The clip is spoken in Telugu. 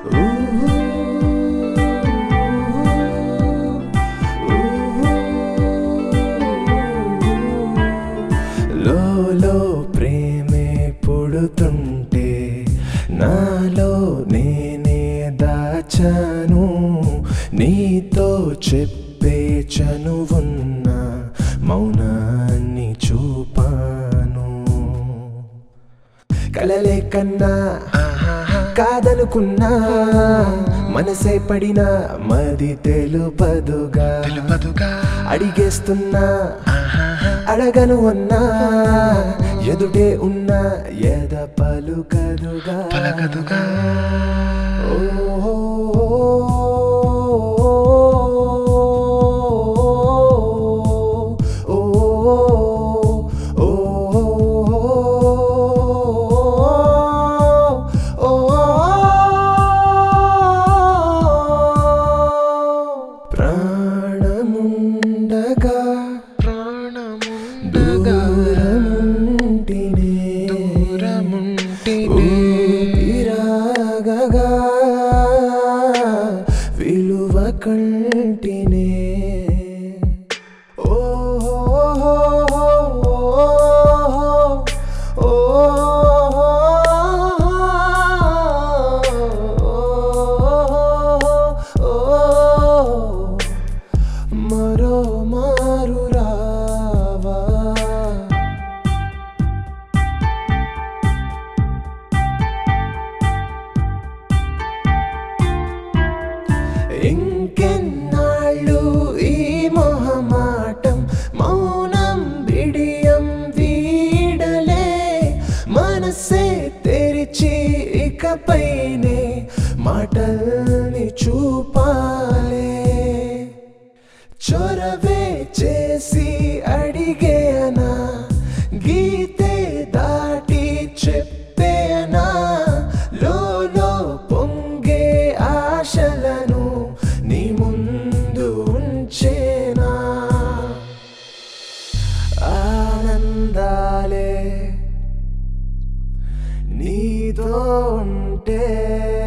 లోలో ప్రేమే పుడుతుంటే నాలో నేనే దాచాను నీతో చెప్పే చనువున్న మౌనాన్ని చూపాను కలలే కన్నా కాదనుకున్నా మనసే పడినా మది తెలుపదుగా అడిగేస్తున్నా అడగను అన్నా ఎదుటే ఉన్నా ఎద పలుకదుగా పలకదుగా ప్రాణముండగా దూరముంటినే ఊపిరాగగా విలువ కంటినే ఓ మరో మారు రావా ఇంకెన్నాళ్ళు ఈ మొహమాటం మౌనం బిడియం వీడలే మనసే తెరిచి ఇకపైనే మాటల్ని చూపాలే చొరవే చేసి అడిగేనా గీతే దాటి చెప్పేనా లోలో పొంగే ఆశలను నీ ముందు ఉంచేనా ఆనందాలే నీతో ఉంటే